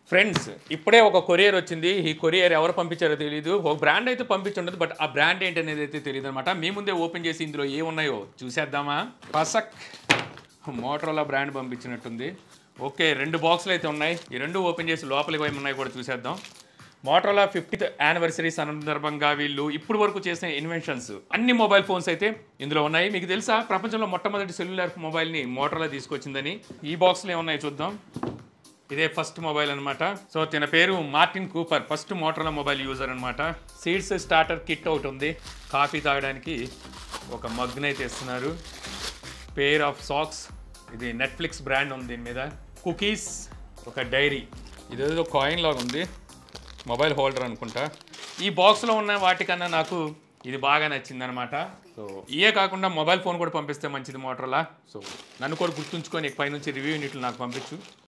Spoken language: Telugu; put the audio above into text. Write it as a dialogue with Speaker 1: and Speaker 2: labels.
Speaker 1: ఫ్రెండ్స్ ఇప్పుడే ఒక కొరియర్ వచ్చింది ఈ కొరియర్ ఎవరు పంపించారో తెలియదు ఒక బ్రాండ్ అయితే పంపించుండదు బట్ ఆ బ్రాండ్ ఏంటి అనేది అయితే తెలియదు అనమాట మీ ముందే ఓపెన్ చేసి ఇందులో ఏ ఉన్నాయో చూసేద్దామా పసక్ మోటరోలా బ్రాండ్ పంపించినట్టుంది ఓకే రెండు బాక్సులు అయితే ఉన్నాయి ఈ రెండు ఓపెన్ చేసి లోపలికి ఏమి ఉన్నాయి కూడా చూసేద్దాం మోటరోలా ఫిఫ్టీత్ యానివర్సరీ సందర్భంగా వీళ్ళు ఇప్పుడు వరకు చేసిన ఇన్వెన్షన్స్ అన్ని మొబైల్ ఫోన్స్ అయితే ఇందులో ఉన్నాయి మీకు తెలుసా ప్రపంచంలో మొట్టమొదటి సెల్యులార్ మొబైల్ని మోటరోలా తీసుకొచ్చిందని ఈ బాక్స్లో ఏమున్నాయి చూద్దాం ఇదే ఫస్ట్ మొబైల్ అనమాట సో తన పేరు Martin Cooper first Motorola mobile user అనమాట సీడ్స్ స్టార్టర్ కిట్ ఒకటి ఉంది కాఫీ తాగడానికి ఒక మగ్నైతే ఇస్తున్నారు పేర్ ఆఫ్ సాక్స్ ఇది నెట్ఫ్లిక్స్ బ్రాండ్ ఉంది దీని మీద కుకీస్ ఒక డైరీ ఇదేదో కాయిన్ లాగా ఉంది మొబైల్ హోల్డర్ అనుకుంటా ఈ బాక్స్లో ఉన్న వాటికన్నా నాకు ఇది బాగా నచ్చింది అనమాట సో ఇయే కాకుండా మొబైల్ ఫోన్ కూడా పంపిస్తే మంచిది మోటర్లా సో నన్ను కూడా గుర్తుంచుకొని పైనుంచి రివ్యూ యూనిట్లు నాకు పంపించు